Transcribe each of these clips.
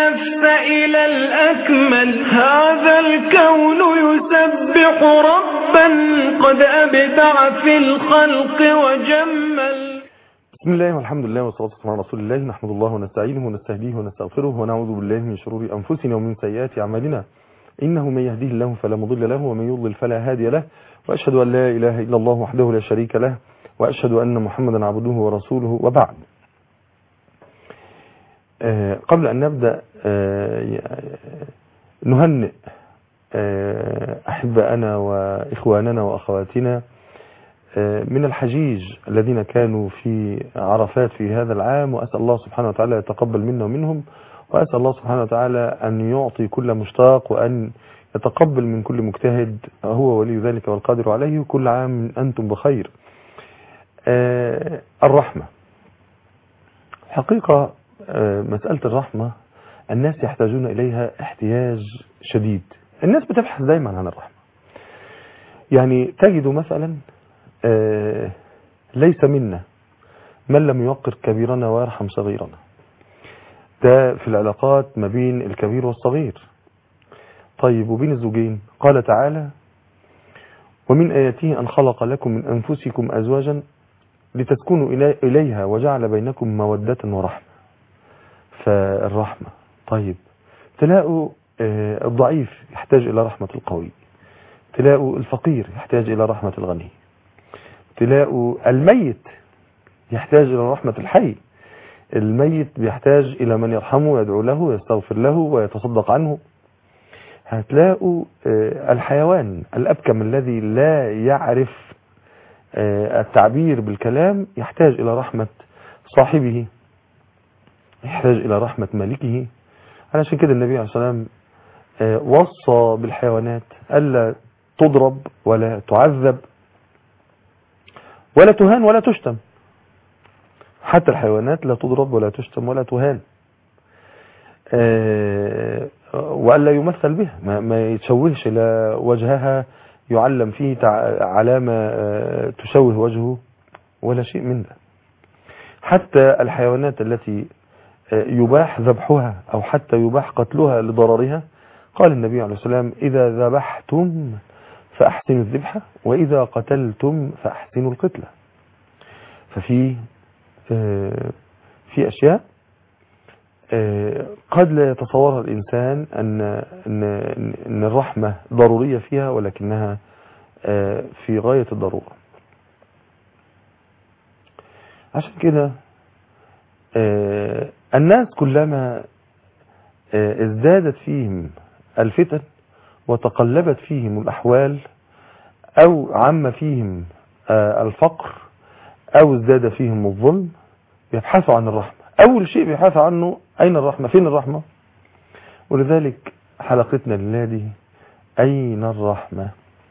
النفس إلى الأكمل هذا الكون يسبح ربا قد أبدع في الخلق وجمل بسم الله والحمد لله والصلاة والسلام على رسول الله نحمد الله ونستعينه ونستهديه ونستغفره ونعوذ بالله من شرور أنفسنا ومن سيئات أعمالنا إنه من يهديه الله فلا مضل له ومن يضلل فلا هادي له وأشهد أن لا إله إلا الله وحده لا شريك له وأشهد أن محمدا عبده ورسوله وبعد آه، قبل أن نبدأ آه، نهنئ آه، أحباءنا وإخواننا وأخواتنا من الحجيج الذين كانوا في عرفات في هذا العام وأسأل الله سبحانه وتعالى يتقبل منا ومنهم وأسأل الله سبحانه وتعالى أن يعطي كل مشتاق وأن يتقبل من كل مجتهد هو ولي ذلك والقادر عليه كل عام أنتم بخير الرحمة حقيقة مسألة الرحمة الناس يحتاجون إليها احتياج شديد الناس بتبحث دايما عن الرحمة يعني تجد مثلا ليس منا من لم يوقر كبيرنا ويرحم صغيرنا ده في العلاقات ما بين الكبير والصغير طيب وبين الزوجين قال تعالى ومن آياته أن خلق لكم من أنفسكم أزواجا لتسكنوا إليها وجعل بينكم مودة ورحمة فالرحمة طيب تلاقوا الضعيف يحتاج إلى رحمة القوي تلاقوا الفقير يحتاج إلى رحمة الغني تلاقوا الميت يحتاج إلى رحمة الحي الميت بيحتاج إلى من يرحمه ويدعو له ويستغفر له ويتصدق عنه هتلاقوا الحيوان الأبكم الذي لا يعرف التعبير بالكلام يحتاج إلى رحمة صاحبه يحتاج إلى رحمة مالكه علشان كده النبي عليه الصلاة والسلام وصى بالحيوانات ألا تضرب ولا تعذب ولا تهان ولا تشتم حتى الحيوانات لا تضرب ولا تشتم ولا تهان وألا يمثل بها ما, ما يتشوهش لا وجهها يعلم فيه علامة تشوه وجهه ولا شيء من ده حتى الحيوانات التي يباح ذبحها أو حتى يباح قتلها لضررها قال النبي عليه السلام إذا ذبحتم فأحسنوا الذبحة وإذا قتلتم فأحسنوا القتلة ففي في أشياء قد لا يتصورها الإنسان أن, أن, أن الرحمة ضرورية فيها ولكنها في غاية الضرورة عشان كده الناس كلما ازدادت فيهم الفتن وتقلبت فيهم الأحوال أو عم فيهم الفقر أو ازداد فيهم الظلم يبحثوا عن الرحمة أول شيء بيبحثوا عنه أين الرحمة فين الرحمة ولذلك حلقتنا لله أين الرحمة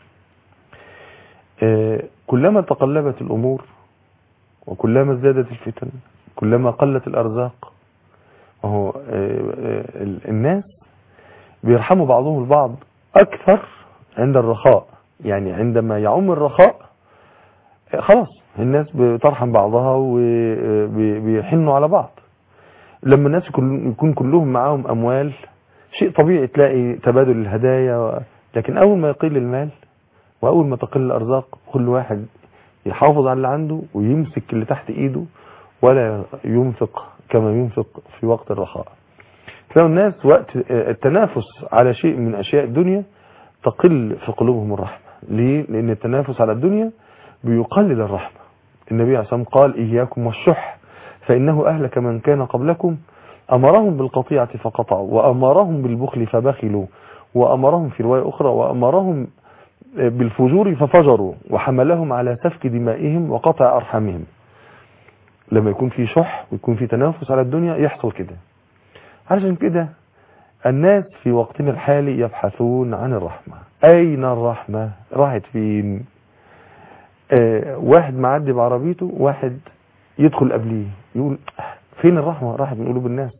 كلما تقلبت الأمور وكلما ازدادت الفتن كلما قلت الأرزاق وهو الناس بيرحموا بعضهم البعض أكثر عند الرخاء يعني عندما يعم الرخاء خلاص الناس بترحم بعضها وبيحنوا على بعض لما الناس يكون كلهم معاهم أموال شيء طبيعي تلاقي تبادل الهدايا لكن أول ما يقل المال وأول ما تقل الأرزاق كل واحد يحافظ على اللي عنده ويمسك اللي تحت إيده ولا ينفق كما ينفق في وقت الرخاء تلاقوا الناس وقت التنافس على شيء من أشياء الدنيا تقل في قلوبهم الرحمة ليه؟ لأن التنافس على الدنيا بيقلل الرحمة النبي عليه الصلاة والسلام قال إياكم والشح فإنه أهلك من كان قبلكم أمرهم بالقطيعة فقطعوا وأمرهم بالبخل فبخلوا وأمرهم في رواية أخرى وأمرهم بالفجور ففجروا وحملهم على سفك دمائهم وقطع أرحامهم لما يكون في شح ويكون في تنافس على الدنيا يحصل كده علشان كده الناس في وقتنا الحالي يبحثون عن الرحمة أين الرحمة راحت فين آه واحد معدي بعربيته واحد يدخل قبليه يقول فين الرحمة راحت من قلوب الناس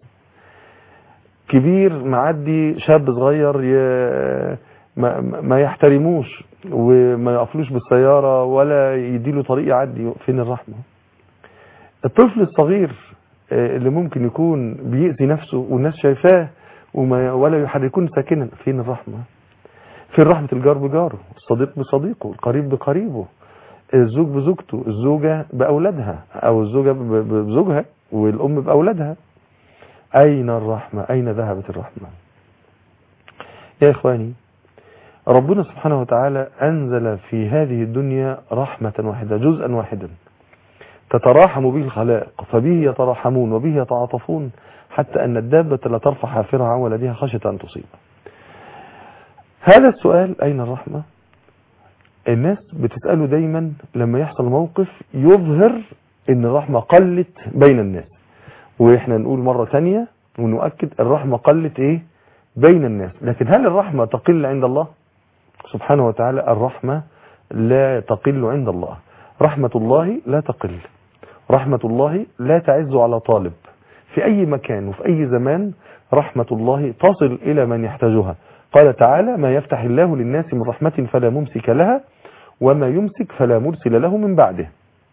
كبير معدي شاب صغير ي... ما, ما يحترموش وما يقفلوش بالسيارة ولا يديله طريق يعدي فين الرحمة الطفل الصغير اللي ممكن يكون بيأذي نفسه والناس شايفاه وما ولا يحركون ساكنا فين الرحمة فين رحمة الجار بجاره الصديق بصديقه القريب بقريبه الزوج بزوجته الزوجة بأولادها أو الزوجة ب- ب- بزوجها والأم بأولادها أين الرحمة أين ذهبت الرحمة يا إخواني ربنا سبحانه وتعالى أنزل في هذه الدنيا رحمة واحدة جزءا واحدا تتراحم به الخلائق فبه يتراحمون وبه يتعاطفون حتى أن الدابة لا ترفع حافرها عن ولدها خشية أن تصيب هذا السؤال أين الرحمة الناس بتسأله دايما لما يحصل موقف يظهر ان الرحمة قلت بين الناس واحنا نقول مرة تانية ونؤكد الرحمة قلت ايه بين الناس لكن هل الرحمة تقل عند الله سبحانه وتعالى الرحمة لا تقل عند الله رحمة الله لا تقل رحمة الله لا تعز على طالب في أي مكان وفي أي زمان رحمة الله تصل إلى من يحتاجها قال تعالى ما يفتح الله للناس من رحمة فلا ممسك لها وما يمسك فلا مرسل له من بعده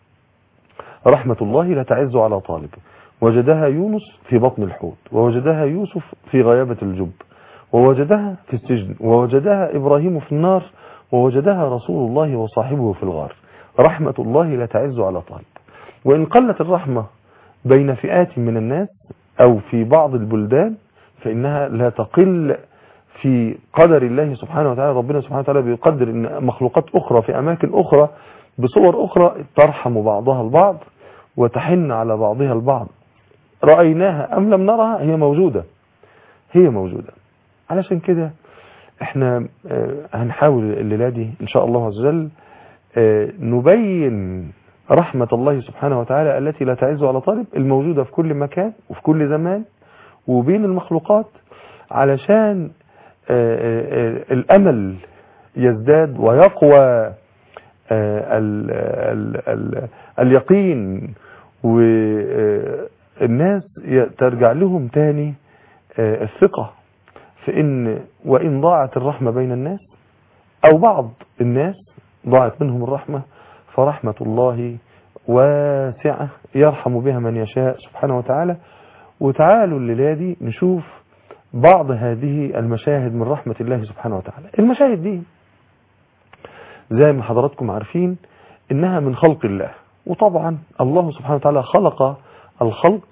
رحمة الله لا تعز على طالب وجدها يونس في بطن الحوت ووجدها يوسف في غيابة الجب ووجدها في السجن ووجدها إبراهيم في النار ووجدها رسول الله وصاحبه في الغار رحمة الله لا تعز على طالب وإن قلت الرحمة بين فئات من الناس أو في بعض البلدان فإنها لا تقل في قدر الله سبحانه وتعالى ربنا سبحانه وتعالى بيقدر ان مخلوقات اخرى في اماكن اخرى بصور اخرى ترحم بعضها البعض وتحن على بعضها البعض رأيناها ام لم نرها هي موجودة هي موجودة علشان كده احنا آه، هنحاول الليلة دي ان شاء الله عز وجل آه، نبين رحمة الله سبحانه وتعالى التي لا تعز على طالب الموجودة في كل مكان وفي كل زمان وبين المخلوقات علشان آه، آه، الأمل يزداد ويقوى آه، ال- ال- ال- اليقين والناس ترجع لهم تاني آه، الثقة في ان وإن ضاعت الرحمة بين الناس أو بعض الناس ضاعت منهم الرحمة فرحمة الله واسعة يرحم بها من يشاء سبحانه وتعالى وتعالوا الليلة دي نشوف بعض هذه المشاهد من رحمة الله سبحانه وتعالى المشاهد دي زي ما حضراتكم عارفين انها من خلق الله وطبعا الله سبحانه وتعالى خلق الخلق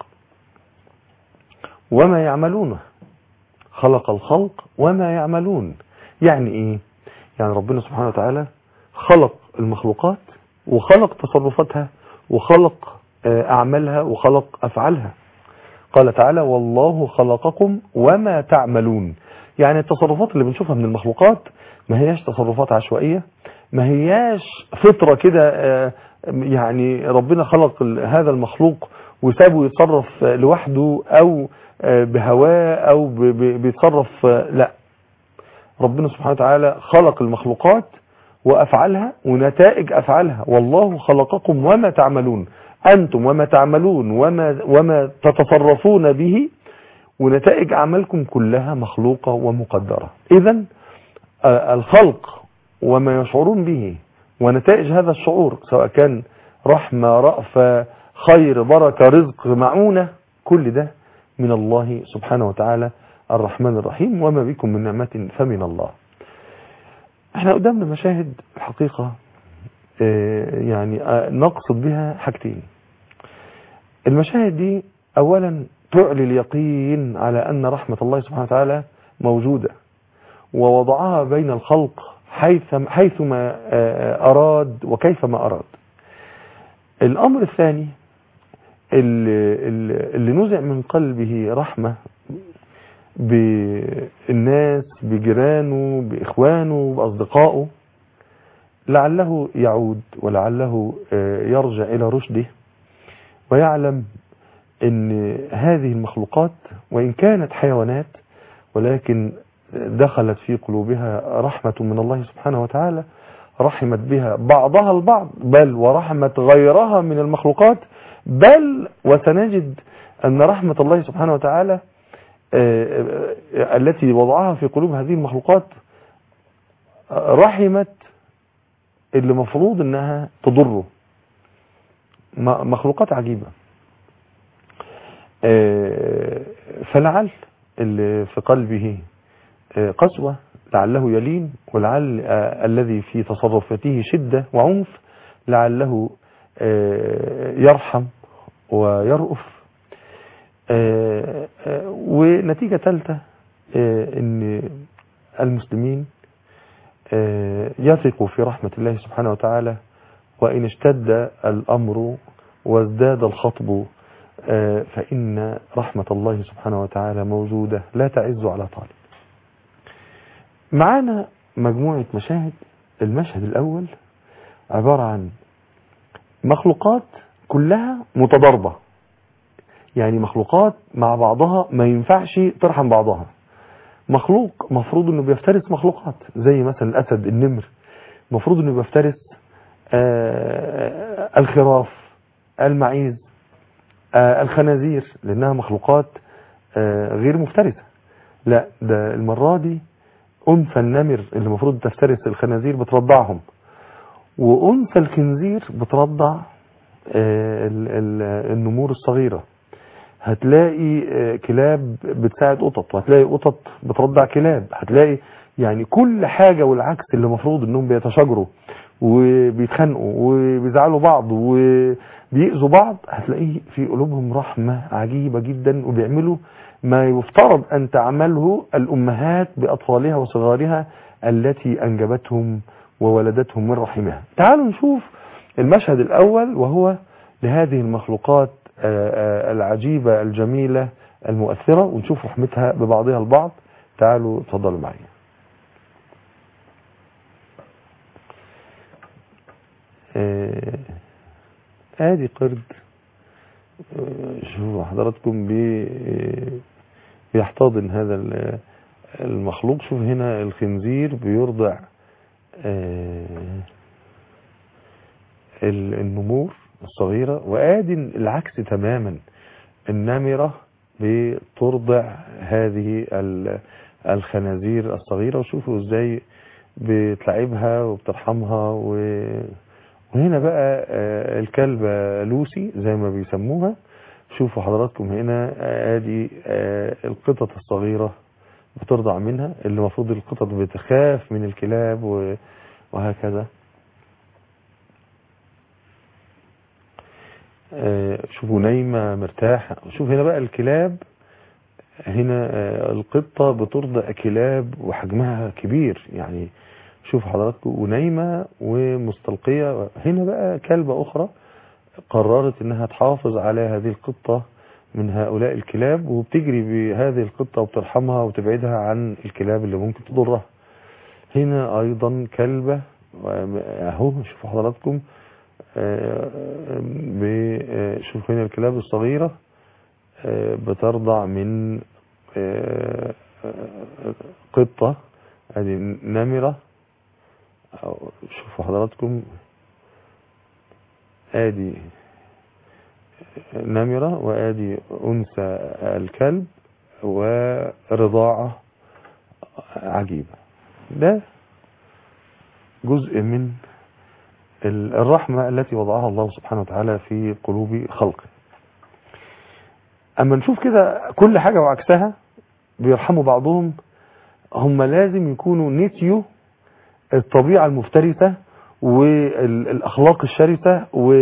وما يعملونه خلق الخلق وما يعملون يعني ايه يعني ربنا سبحانه وتعالى خلق المخلوقات وخلق تصرفاتها وخلق آه، اعمالها وخلق افعالها قال تعالى والله خلقكم وما تعملون يعني التصرفات اللي بنشوفها من المخلوقات ما هياش تصرفات عشوائية ما هياش فطرة كده آه، يعني ربنا خلق ال- هذا المخلوق وسابه يتصرف آه، لوحده او آه، بهواه او ب- ب- بيتصرف آه، لا ربنا سبحانه وتعالى خلق المخلوقات وأفعالها ونتائج أفعالها والله خلقكم وما تعملون أنتم وما تعملون وما, وما تتصرفون به ونتائج أعمالكم كلها مخلوقة ومقدرة إذا الخلق وما يشعرون به ونتائج هذا الشعور سواء كان رحمة رأفة خير بركة رزق معونة كل ده من الله سبحانه وتعالى الرحمن الرحيم وما بكم من نعمة فمن الله احنا قدامنا مشاهد الحقيقة اه يعني اه نقصد بها حاجتين المشاهد دي اولا تعلي اليقين على ان رحمة الله سبحانه وتعالى موجودة ووضعها بين الخلق حيث حيثما اه اراد وكيفما اراد الامر الثاني اللي, اللي نزع من قلبه رحمة بالناس بجيرانه بإخوانه بأصدقائه لعله يعود ولعله يرجع إلى رشده ويعلم ان هذه المخلوقات وإن كانت حيوانات ولكن دخلت في قلوبها رحمة من الله سبحانه وتعالى رحمت بها بعضها البعض بل ورحمت غيرها من المخلوقات بل وسنجد أن رحمة الله سبحانه وتعالى التي وضعها في قلوب هذه المخلوقات رحمت اللي مفروض انها تضره مخلوقات عجيبة فلعل اللي في قلبه آه، قسوة لعله يلين ولعل آه، الذي في تصرفاته شدة وعنف لعله آه، يرحم ويرأف آه، آه، ونتيجة ثالثة آه، ان المسلمين آه، يثقوا في رحمة الله سبحانه وتعالى وإن اشتد الأمر وازداد الخطب آه، فإن رحمة الله سبحانه وتعالى موجودة لا تعز على طالب معانا مجموعة مشاهد المشهد الأول عبارة عن مخلوقات كلها متضاربة يعني مخلوقات مع بعضها ما ينفعش ترحم بعضها مخلوق مفروض انه بيفترس مخلوقات زي مثلا الاسد النمر مفروض انه بيفترس آه، الخراف المعيز آه، الخنازير لانها مخلوقات آه، غير مفترسة لا ده المرة دي انثى النمر اللي المفروض تفترس الخنازير بترضعهم وانثى الخنزير بترضع آه، ال- ال- النمور الصغيرة هتلاقي آه، كلاب بتساعد قطط وهتلاقي قطط بترضع كلاب هتلاقي يعني كل حاجة والعكس اللي المفروض انهم بيتشاجروا وبيتخانقوا وبيزعلوا بعض وبيأذوا بعض هتلاقيه في قلوبهم رحمة عجيبة جدا وبيعملوا ما يفترض أن تعمله الأمهات بأطفالها وصغارها التي أنجبتهم وولدتهم من رحمها تعالوا نشوف المشهد الأول وهو لهذه المخلوقات آه، آه، العجيبة الجميلة المؤثرة ونشوف رحمتها ببعضها البعض تعالوا تفضلوا معي آه، ادي قرد آه، شوفوا حضراتكم بي آه، بيحتضن هذا ال- المخلوق شوف هنا الخنزير بيرضع آه، ال- النمور الصغيرة وادي العكس تماما النمرة بترضع هذه ال- الخنازير الصغيرة وشوفوا ازاي بتلعبها وبترحمها و... وهنا بقى آه، الكلبة لوسي زي ما بيسموها شوفوا حضراتكم هنا آه، ادي آه، القطط الصغيرة بترضع منها اللي المفروض القطط بتخاف من الكلاب و- وهكذا آه، شوفوا نايمة مرتاحة شوف هنا بقى الكلاب هنا آه، القطة بترضع كلاب وحجمها كبير يعني شوف حضراتكم ونايمة ومستلقية هنا بقى كلبة أخرى قررت انها تحافظ على هذه القطة من هؤلاء الكلاب وبتجري بهذه القطة وبترحمها وتبعدها عن الكلاب اللي ممكن تضرها هنا ايضا كلبة اهو شوفوا حضراتكم آه، ب- آه، شوف هنا الكلاب الصغيرة آه، بترضع من آه، آه، قطة ادي نمرة أو شوفوا حضراتكم ادي نمرة وادي انثى الكلب ورضاعة عجيبة ده جزء من ال- الرحمة التي وضعها الله سبحانه وتعالى في قلوب خلقه اما نشوف كده كل حاجة وعكسها بيرحموا بعضهم هم لازم يكونوا نسيوا الطبيعة المفترسة والأخلاق الشرسة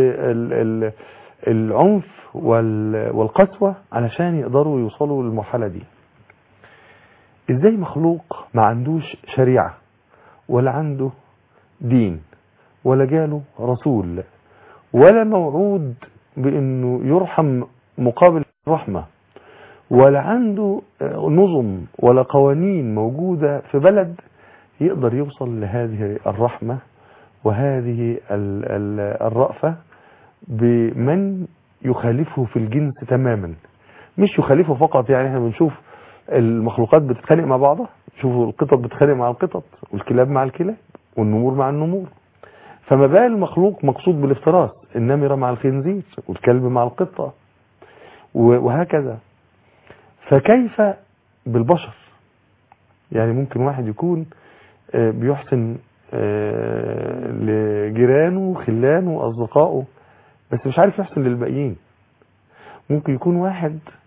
والعنف والقسوة علشان يقدروا يوصلوا للمرحلة دي ازاي مخلوق ما عندوش شريعة ولا عنده دين ولا جاله رسول ولا موعود بانه يرحم مقابل الرحمة ولا عنده نظم ولا قوانين موجودة في بلد يقدر يوصل لهذه الرحمة وهذه ال- ال- الرأفة بمن يخالفه في الجنس تماما مش يخالفه فقط يعني احنا بنشوف المخلوقات بتتخانق مع بعضها شوفوا القطط بتتخانق مع القطط والكلاب مع الكلاب والنمور مع النمور فما بال المخلوق مقصود بالافتراس النمرة مع الخنزير والكلب مع القطة و- وهكذا فكيف بالبشر يعني ممكن واحد يكون آه، بيحسن آه، لجيرانه وخلانه وأصدقائه بس مش عارف يحسن للباقيين ممكن يكون واحد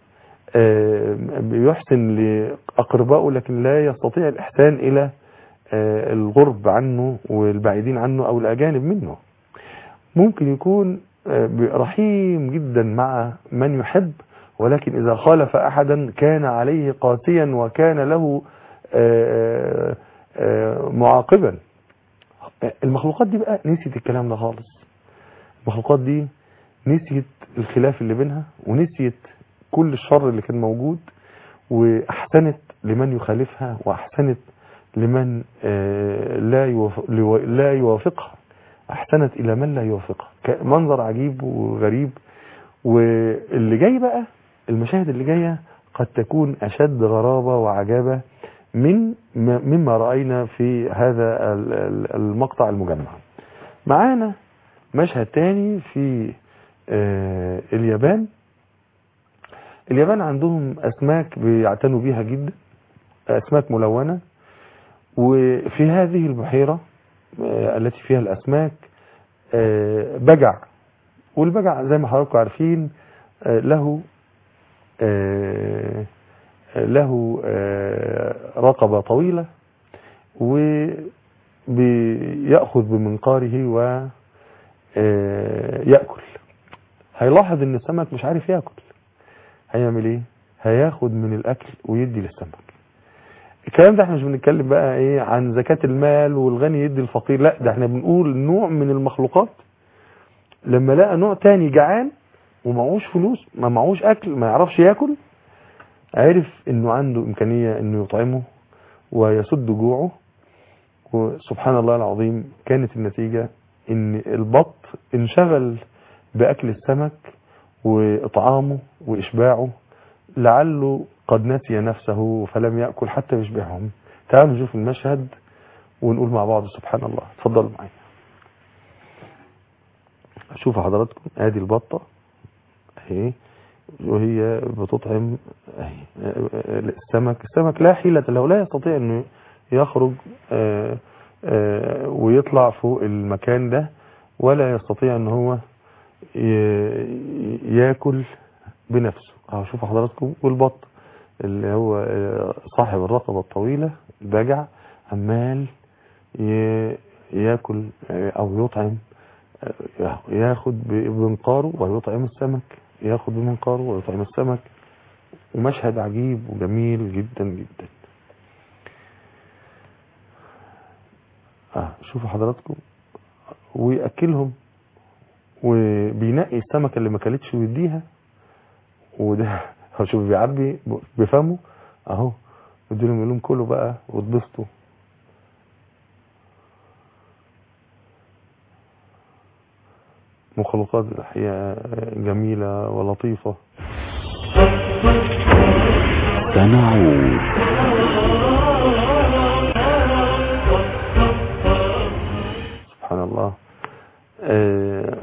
آه، بيحسن لأقربائه لكن لا يستطيع الإحسان إلى آه، الغرب عنه والبعيدين عنه أو الأجانب منه ممكن يكون آه، رحيم جدا مع من يحب ولكن إذا خالف أحدا كان عليه قاسيا وكان له آه، آه، معاقبا المخلوقات دي بقى نسيت الكلام ده خالص المخلوقات دي نسيت الخلاف اللي بينها ونسيت كل الشر اللي كان موجود وأحسنت لمن يخالفها وأحسنت لمن آه، لا يوافق لو- لا يوافقها أحسنت إلى من لا يوافقها ك- منظر عجيب وغريب واللي جاي بقى المشاهد اللي جاية قد تكون أشد غرابة وعجابة من م- مما رأينا في هذا ال- ال- المقطع المجمع معانا مشهد تاني في آه، اليابان اليابان عندهم أسماك بيعتنوا بيها جدا أسماك ملونة وفي هذه البحيرة آه، التي فيها الأسماك آه، بجع والبجع زي ما حضراتكم عارفين آه، له آه، له آه، رقبة طويلة وبيأخذ بمنقاره ويأكل هيلاحظ ان السمك مش عارف يأكل هيعمل ايه هياخد من الاكل ويدي للسمك الكلام ده احنا مش بنتكلم بقى ايه عن زكاة المال والغني يدي الفقير لا ده احنا بنقول نوع من المخلوقات لما لقى نوع تاني جعان ومعهوش فلوس ما معهوش اكل ما يعرفش ياكل عرف انه عنده امكانية انه يطعمه ويسد جوعه وسبحان الله العظيم كانت النتيجة ان البط انشغل باكل السمك واطعامه واشباعه لعله قد نسي نفسه فلم يأكل حتى يشبعهم تعالوا نشوف المشهد ونقول مع بعض سبحان الله اتفضلوا معايا شوفوا حضراتكم ادي البطة اهي وهي بتطعم اهي السمك السمك لا حيلة له لا يستطيع انه يخرج آه، آه، ويطلع فوق المكان ده ولا يستطيع ان هو ي- ياكل بنفسه اهو شوفوا حضراتكم والبط اللي هو آه، صاحب الرقبة الطويلة البجع عمال ي- ياكل آه، او يطعم آه، ياخد بمنقاره ويطعم السمك ياخد بمنقاره ويطعم السمك ومشهد عجيب وجميل جدا جدا اه شوفوا حضراتكم ويأكلهم وبينقي السمكة اللي ما كلتش ويديها وده هو شوف بيعبي بفمه اهو يديلهم يقول لهم كلوا بقى واتبسطوا مخلوقات الحقيقة جميلة ولطيفة سنعود سبحان الله آه،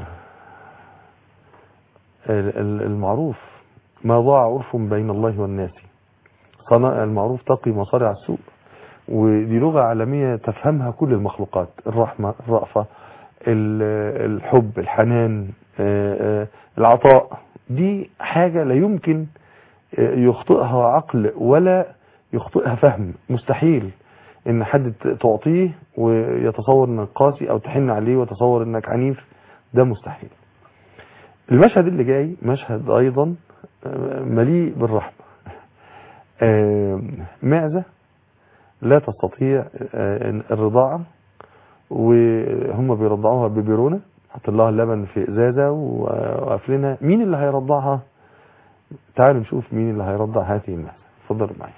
ال- ال- المعروف ما ضاع عرف بين الله والناس صنائع المعروف تقي مصارع السوء ودي لغة عالمية تفهمها كل المخلوقات الرحمة الرأفة ال- الحب الحنان آه، آه، العطاء دي حاجة لا يمكن آه، يخطئها عقل ولا يخطئها فهم مستحيل ان حد ت- تعطيه ويتصور انك قاسي او تحن عليه ويتصور انك عنيف ده مستحيل المشهد اللي جاي مشهد ايضا آه، مليء بالرحمة آه، معزة لا تستطيع آه، الرضاعة وهم بيرضعوها ببيرونة حط لها اللبن في ازازة وقافلينها مين اللي هيرضعها تعالوا نشوف مين اللي هيرضع هذه المعزة اتفضلوا معايا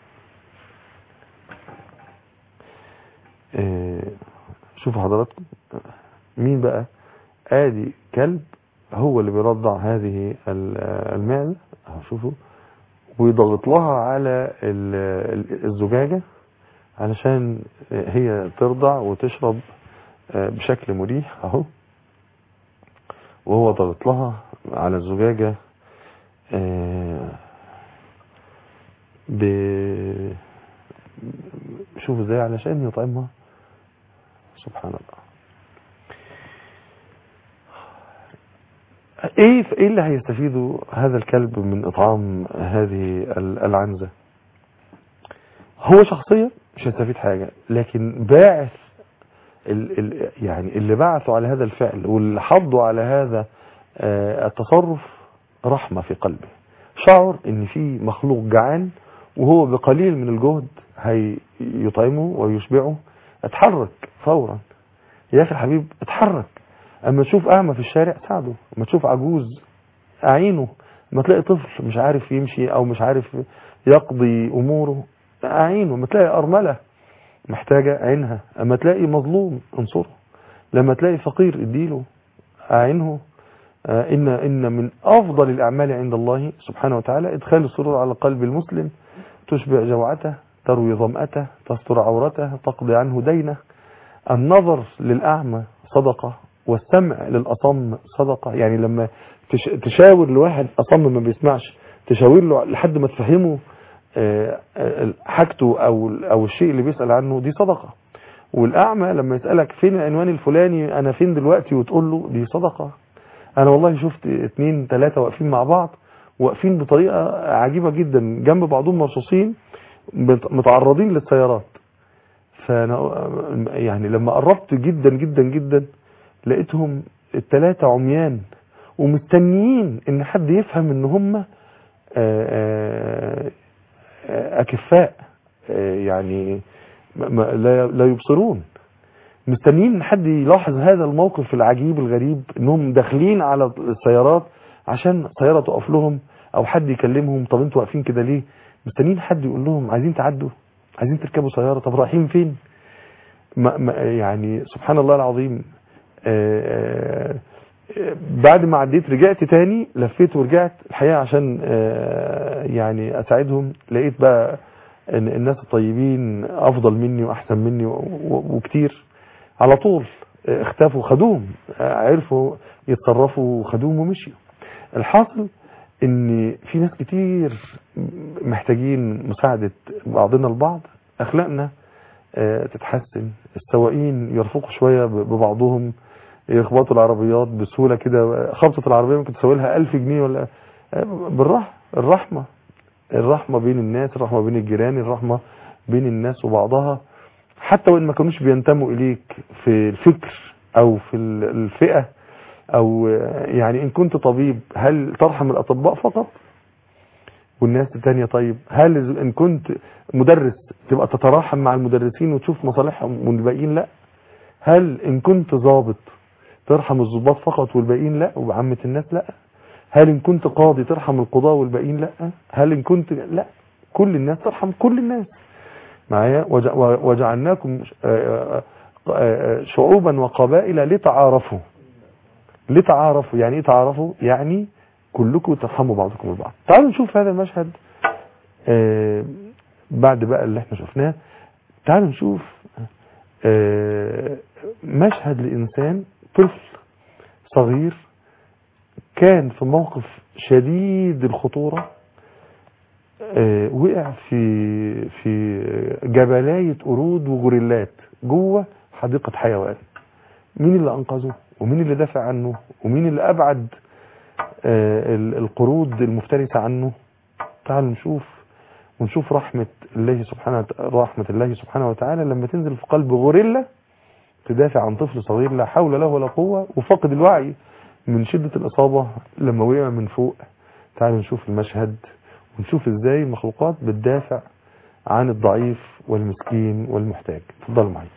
آه، شوفوا حضراتكم مين بقى ادي كلب هو اللي بيرضع هذه ال- المعزة اهو شوفوا ويضغط لها على ال- ال- الزجاجة علشان هي ترضع وتشرب آه، بشكل مريح اهو وهو ضغط لها على الزجاجة آه، ب شوف ازاي علشان يطعمها سبحان الله ايه ايه اللي هيستفيده هذا الكلب من اطعام هذه ال- العنزة هو شخصيا مش هيستفيد حاجة لكن باعث ال ال يعني اللي بعثوا على هذا الفعل واللي حضوا على هذا آه، التصرف رحمة في قلبه شعر ان في مخلوق جعان وهو بقليل من الجهد هيطعمه ويشبعه اتحرك فورا يا اخي الحبيب اتحرك اما تشوف اعمى في الشارع ساعده اما تشوف عجوز اعينه اما تلاقي طفل مش عارف يمشي او مش عارف يقضي اموره اعينه اما تلاقي ارمله محتاجه عينها اما تلاقي مظلوم انصره لما تلاقي فقير اديله اعينه آه، إن إن من أفضل الأعمال عند الله سبحانه وتعالى إدخال السرور على قلب المسلم تشبع جوعته تروي ظمأته تستر عورته تقضي عنه دينه النظر للأعمى صدقة والسمع للأصم صدقة يعني لما تش- تشاور لواحد أصم ما بيسمعش تشاور له لحد ما تفهمه آه، آه، حاجته أو أو الشيء اللي بيسأل عنه دي صدقة والأعمى لما يسألك فين العنوان الفلاني أنا فين دلوقتي وتقول له دي صدقة انا والله شفت اتنين تلاتة واقفين مع بعض واقفين بطريقة عجيبة جدا جنب بعضهم مرصوصين مت- متعرضين للسيارات فانا يعني لما قربت جدا جدا جدا لقيتهم التلاتة عميان ومستنيين ان حد يفهم ان هم آه، آه، آه، اكفاء آه، يعني ما- ما- لا لا يبصرون مستنيين ان حد يلاحظ هذا الموقف العجيب الغريب انهم داخلين على السيارات عشان سيارة تقف لهم او حد يكلمهم طب انتوا واقفين كده ليه مستنيين حد يقول لهم عايزين تعدوا عايزين تركبوا سيارة طب رايحين فين ما ما يعني سبحان الله العظيم آه، آه، بعد ما عديت رجعت تاني لفيت ورجعت الحقيقة عشان آه، يعني اساعدهم لقيت بقى ان الناس الطيبين افضل مني واحسن مني و- و- وكتير على طول اختفوا خدوهم عرفوا يتصرفوا وخدوهم ومشيوا الحاصل ان في ناس كتير محتاجين مساعدة بعضنا البعض اخلاقنا آه، تتحسن السواقين يرفقوا شوية ب- ببعضهم يخبطوا العربيات بسهولة كده خبطة العربية ممكن تسوي لها ألف جنيه ولا آه، بالرحمة الرحمة الرحمة بين الناس الرحمة بين الجيران الرحمة بين الناس وبعضها حتى وإن ما كانوش بينتموا إليك في الفكر أو في ال- الفئة أو آه، يعني إن كنت طبيب هل ترحم الأطباء فقط والناس التانية طيب هل إذا- إن كنت مدرس تبقى تتراحم مع المدرسين وتشوف مصالحهم والباقيين لا هل إن كنت ضابط ترحم الضباط فقط والباقيين لا وعامة الناس لا هل إن كنت قاضي ترحم القضاة والباقيين لا هل إن كنت لا كل الناس ترحم كل الناس معايا وج- وجعلناكم آه، آه، آه، شعوبا وقبائل لتعارفوا لتعارفوا يعني ايه تعارفوا يعني كلكم ترحموا بعضكم البعض تعالوا نشوف هذا المشهد آه، بعد بقى اللي احنا شفناه تعالوا نشوف آه، مشهد لإنسان طفل صغير كان في موقف شديد الخطورة آه، وقع في في جبلاية قرود وغوريلات جوه حديقة حيوان مين اللي أنقذه ومين اللي دافع عنه ومين اللي أبعد آه، ال- القرود المفترسة عنه تعالوا نشوف ونشوف رحمة الله سبحانه وت- رحمة الله سبحانه وتعالى لما تنزل في قلب غوريلا تدافع عن طفل صغير لا حول له ولا قوة وفقد الوعي من شدة الإصابة لما وقع من فوق تعالوا نشوف المشهد ونشوف ازاي المخلوقات بتدافع عن الضعيف والمسكين والمحتاج اتفضلوا معايا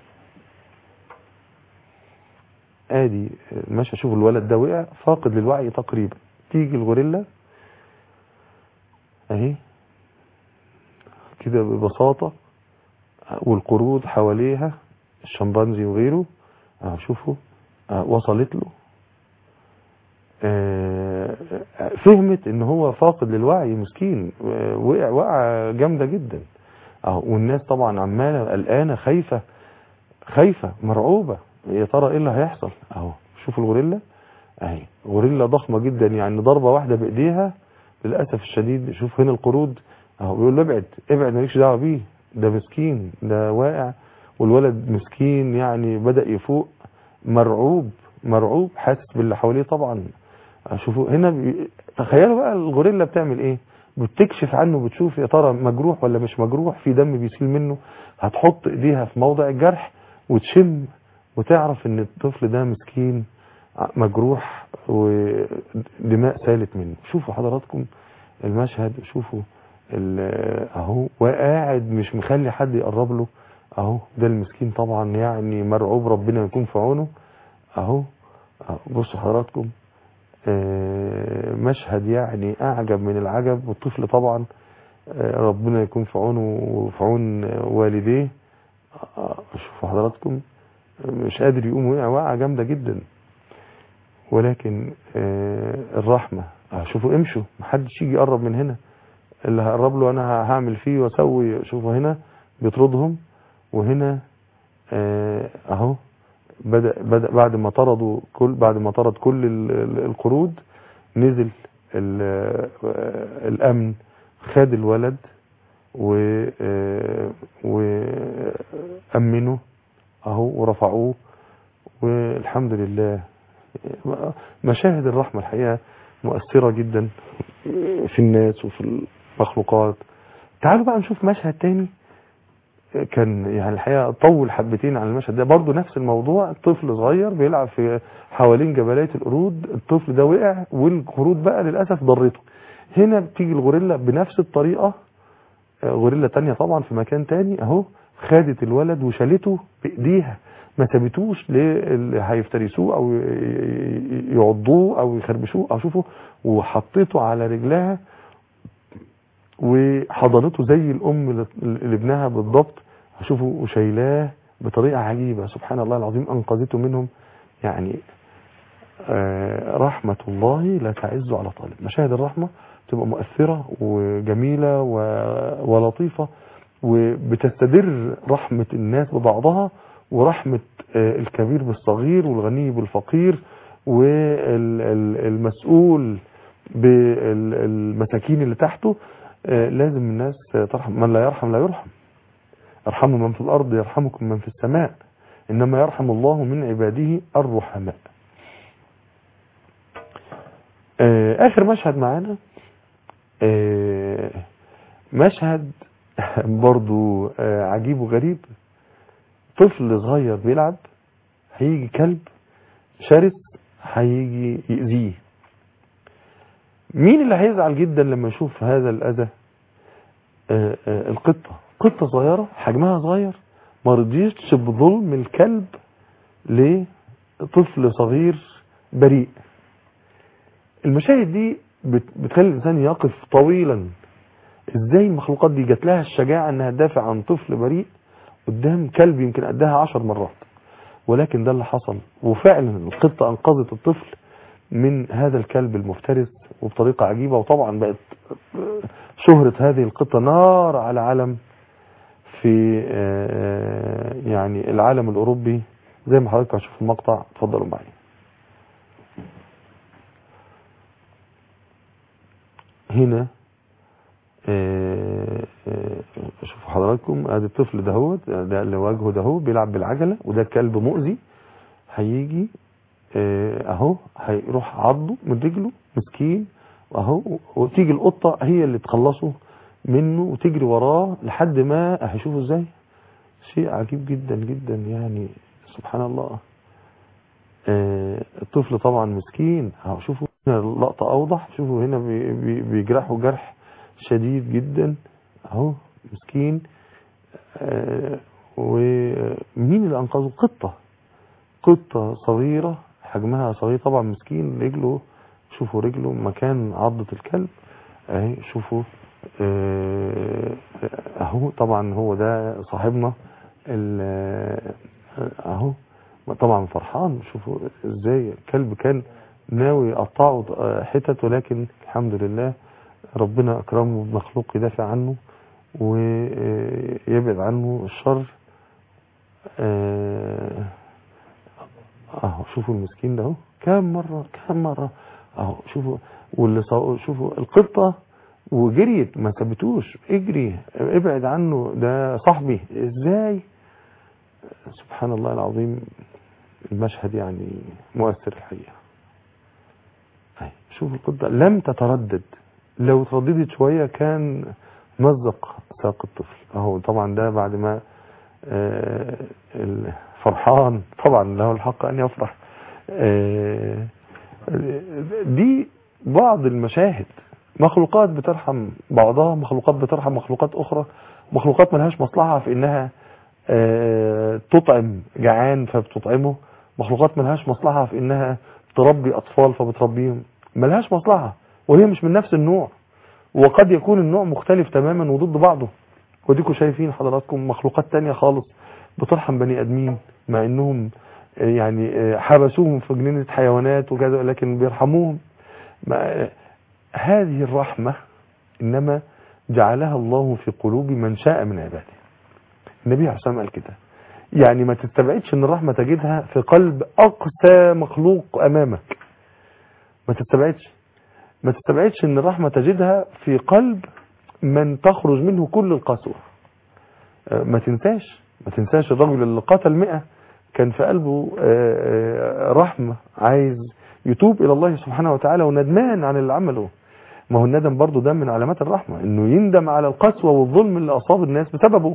ادي ماشي اشوف الولد ده وقع فاقد للوعي تقريبا تيجي الغوريلا اهي كده ببساطة والقرود حواليها الشمبانزي وغيره اهو شوفوا اه وصلت له آه، فهمت ان هو فاقد للوعي مسكين آه، وقع وقعة جامدة جدا اهو والناس طبعا عمالة قلقانة خايفة خايفة مرعوبة يا ترى ايه اللي هيحصل اهو شوفوا الغوريلا اهي غوريلا ضخمة جدا يعني ضربة واحدة بايديها للأسف الشديد شوف هنا القرود اهو بيقول له ابعد ابعد مالكش دعوة بيه ده مسكين ده واقع والولد مسكين يعني بدأ يفوق مرعوب مرعوب حاسس باللي حواليه طبعا شوفوا هنا بي... تخيلوا بقى الغوريلا بتعمل ايه بتكشف عنه بتشوف يا ترى مجروح ولا مش مجروح في دم بيسيل منه هتحط ايديها في موضع الجرح وتشم وتعرف ان الطفل ده مسكين مجروح ودماء سالت منه شوفوا حضراتكم المشهد شوفوا ال- اهو وقاعد مش مخلي حد يقرب له اهو ده المسكين طبعا يعني مرعوب ربنا يكون في عونه اهو أهو، بصوا حضراتكم آه، مشهد يعني اعجب من العجب والطفل طبعا آه، ربنا يكون في عونه وفي عون والديه آه، شوفوا حضراتكم مش قادر يقوم وقع وقعه جامده جدا ولكن آه، الرحمه آه، شوفوا امشوا محدش يجي يقرب من هنا اللي هقرب له انا هعمل فيه واسوي شوفوا هنا بيطردهم وهنا آه، اهو بدأ, بدأ بعد ما طردوا كل بعد ما طرد كل ال- ال- القرود نزل ال- آه، الامن خد الولد و آه، وامنه اهو ورفعوه والحمد لله مشاهد الرحمة الحقيقة مؤثرة جدا في الناس وفي المخلوقات تعالوا بقى نشوف مشهد تاني كان يعني الحقيقة طول حبتين على المشهد ده برضو نفس الموضوع طفل صغير بيلعب في حوالين جبلية القرود الطفل ده وقع والقرود بقى للأسف ضرته هنا بتيجي الغوريلا بنفس الطريقة آه، غوريلا تانية طبعا في مكان تاني اهو خدت الولد وشالته بايديها ما سابتوش للي هيفترسوه او ي- ي- يعضوه او يخربشوه او شوفوا وحطيته على رجلها وحضنته زي الام ل- لابنها بالضبط شوفوا وشايلاه بطريقه عجيبه سبحان الله العظيم انقذته منهم يعني آه، رحمة الله لا تعز على طالب مشاهد الرحمة تبقى مؤثرة وجميلة و- ولطيفة وبتستدر رحمة الناس ببعضها ورحمة آه، الكبير بالصغير والغني بالفقير والمسؤول بالمساكين اللي تحته آه، لازم الناس ترحم من لا يرحم لا يرحم ارحموا من في الأرض يرحمكم من في السماء إنما يرحم الله من عباده الرحماء آه، آخر مشهد معانا آه، مشهد برضو آه، عجيب وغريب طفل صغير بيلعب هيجي كلب شرس هيجي يأذيه مين اللي هيزعل جدا لما يشوف هذا الأذى آه، آه، القطة قطة صغيرة حجمها صغير ما رضيتش بظلم الكلب لطفل صغير بريء المشاهد دي بت- بتخلي الإنسان يقف طويلا ازاي المخلوقات دي جات لها الشجاعة انها تدافع عن طفل بريء قدام كلب يمكن قدها عشر مرات ولكن ده اللي حصل وفعلا القطة انقذت الطفل من هذا الكلب المفترس وبطريقة عجيبة وطبعا بقت شهرة هذه القطة نار على علم في آه، يعني العالم الأوروبي زي ما حضرتك هتشوف المقطع اتفضلوا معي هنا آه، آه، شوفوا حضراتكم ادي الطفل دهوت ده اللي وجهه دهو بيلعب بالعجله وده كلب مؤذي هيجي آه، اهو هيروح عضه من رجله مسكين اهو وتيجي القطه هي اللي تخلصه منه وتجري وراه لحد ما هيشوفوا ازاي شيء عجيب جدا جدا يعني سبحان الله آه، الطفل طبعا مسكين اهو شوفوا هنا اللقطة أوضح شوفوا هنا بي- بي- بيجرحوا جرح شديد جدا أهو مسكين آه، ومين اللي أنقذه قطة قطة صغيرة حجمها صغير طبعا مسكين رجله شوفوا رجله مكان عضة الكلب اهي شوفوا آه، اهو طبعا هو ده صاحبنا ال- اهو طبعا فرحان شوفوا ازاي الكلب كان ناوي يقطعه آه، حتت ولكن الحمد لله ربنا اكرمه بمخلوق يدافع عنه ويبعد عنه الشر آه، اهو شوفوا المسكين ده اهو كم مرة كم مرة اهو شوفوا واللي صو... شوفوا القطة وجريت ما سابتوش اجري ابعد عنه ده صاحبي ازاي سبحان الله العظيم المشهد يعني مؤثر الحقيقة هاي. شوف القطة لم تتردد لو ترددت شوية كان مزق ساق الطفل اهو طبعا ده بعد ما آه، الفرحان طبعا له الحق ان يفرح آه، دي بعض المشاهد مخلوقات بترحم بعضها مخلوقات بترحم مخلوقات اخرى مخلوقات ملهاش مصلحة في انها آه، تطعم جعان فبتطعمه مخلوقات ملهاش مصلحة في انها تربي اطفال فبتربيهم ملهاش مصلحة وهي مش من نفس النوع وقد يكون النوع مختلف تماما وضد بعضه وديكم شايفين حضراتكم مخلوقات تانية خالص بترحم بني ادمين مع انهم آه، يعني آه، حبسوهم في جنينة حيوانات وكذا لكن بيرحموهم ما- هذه الرحمة انما جعلها الله في قلوب من شاء من عباده النبي عليه الصلاة والسلام قال كده يعني ما تستبعدش ان الرحمة تجدها في قلب اقسى مخلوق امامك ما تستبعدش ما تستبعدش ان الرحمة تجدها في قلب من تخرج منه كل القسوة آه، ما تنساش ما تنساش الرجل اللي قتل مئة كان في قلبه آه، آه، رحمة عايز يتوب الى الله سبحانه وتعالى وندمان عن اللي عمله ما هو الندم برضو ده من علامات الرحمة انه يندم على القسوة والظلم اللي اصاب الناس بسببه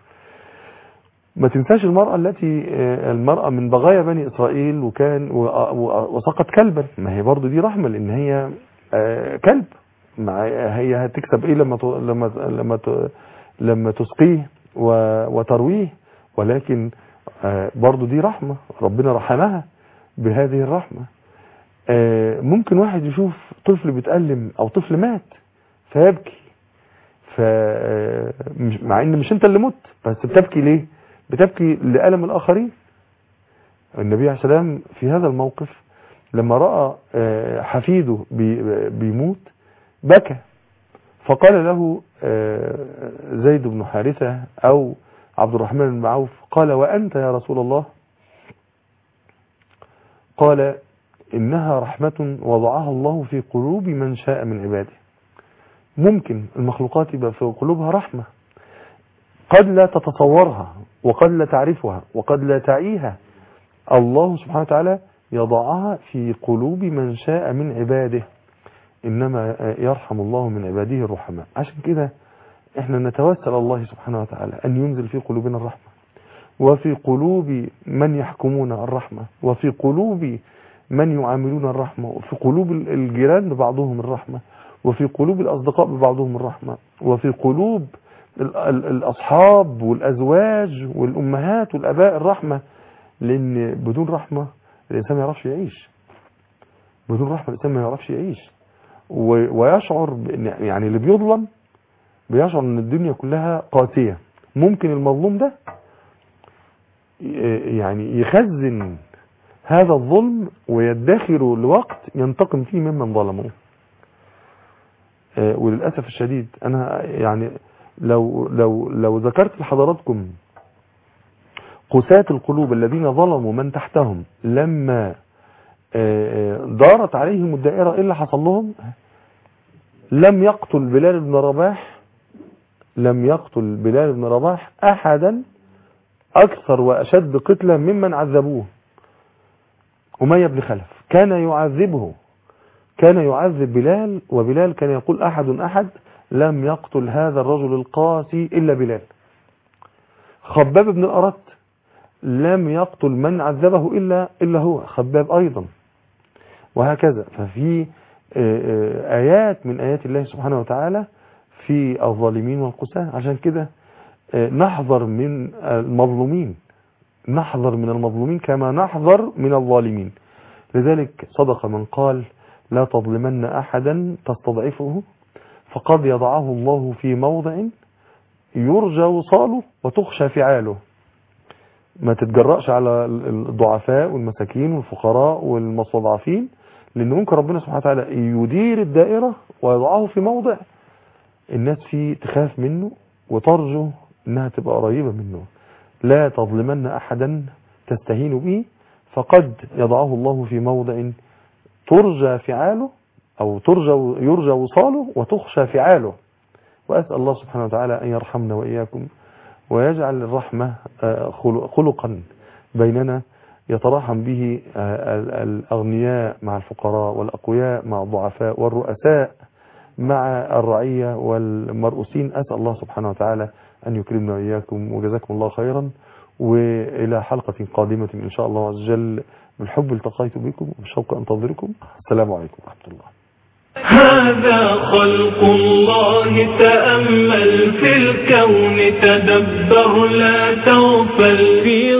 ما تنساش المرأة التي آه، المرأة من بغايا بني إسرائيل وكان و- و- وسقط كلبا ما هي برضو دي رحمة لأن هي آه، كلب مع هي هتكسب إيه لما ت- لما لما ت- لما تسقيه و- وترويه ولكن آه، برضو دي رحمة ربنا رحمها بهذه الرحمة آه، ممكن واحد يشوف طفل بيتألم أو طفل مات فيبكي ف مش- مع ان مش انت اللي مت بس بتبكي ليه بتبكي لألم الآخرين النبي عليه السلام في هذا الموقف لما رأى آه، حفيده بي- بيموت بكى فقال له آه، زيد بن حارثة أو عبد الرحمن بن عوف قال وأنت يا رسول الله قال إنها رحمة وضعها الله في قلوب من شاء من عباده ممكن المخلوقات يبقى في قلوبها رحمة قد لا تتصورها وقد لا تعرفها وقد لا تعيها الله سبحانه وتعالى يضعها في قلوب من شاء من عباده إنما يرحم الله من عباده الرحماء عشان كده احنا نتوسل الله سبحانه وتعالى أن ينزل في قلوبنا الرحمة وفي قلوب من يحكمون الرحمة وفي قلوب من يعاملون الرحمة وفي قلوب الجيران ببعضهم الرحمة وفي قلوب الأصدقاء ببعضهم الرحمة وفي قلوب ال- ال- الأصحاب والأزواج والأمهات والأباء الرحمة لأن بدون رحمة الإنسان ما يعرفش يعيش بدون رحمة الإنسان ما يعرفش يعيش و- ويشعر بأن يعني اللي بيظلم بيشعر أن الدنيا كلها قاسية ممكن المظلوم ده ي- يعني يخزن هذا الظلم ويدخر لوقت ينتقم فيه ممن ظلموه آه، وللأسف الشديد أنا يعني لو لو لو ذكرت لحضراتكم قساة القلوب الذين ظلموا من تحتهم لما آه، آه، دارت عليهم الدائرة إيه اللي حصل لهم لم يقتل بلال بن رباح لم يقتل بلال بن رباح أحدا أكثر وأشد قتلا ممن عذبوه أمية بن خلف كان يعذبه كان يعذب بلال وبلال كان يقول أحد أحد لم يقتل هذا الرجل القاسي إلا بلال خباب بن الأرت لم يقتل من عذبه إلا, إلا هو خباب أيضا وهكذا ففي آه، آه، آيات من آيات الله سبحانه وتعالى في الظالمين والقساة عشان كده آه، نحذر من المظلومين نحذر من المظلومين كما نحذر من الظالمين لذلك صدق من قال لا تظلمن أحدا تستضعفه فقد يضعه الله في موضع يرجى وصاله وتخشى فعاله ما تتجرأش على الضعفاء والمساكين والفقراء والمستضعفين لأن ممكن ربنا سبحانه وتعالى يدير الدائرة ويضعه في موضع الناس فيه تخاف منه وترجو انها تبقى قريبة منه لا تظلمن احدا تستهين به فقد يضعه الله في موضع ترجى فعاله او ترجى يرجى وصاله وتخشى فعاله واسال الله سبحانه وتعالى ان يرحمنا واياكم ويجعل الرحمة آه، خلق- خلقا بيننا يتراحم به آه، ال- الأغنياء مع الفقراء والأقوياء مع الضعفاء والرؤساء مع الرعية والمرؤوسين أسأل الله سبحانه وتعالى أن يكرمنا وإياكم وجزاكم الله خيرا وإلى حلقة قادمة إن شاء الله عز وجل بالحب التقيت بكم وبالشوق أنتظركم السلام عليكم ورحمة الله هذا خلق الله تأمل في الكون تدبر لا تغفل في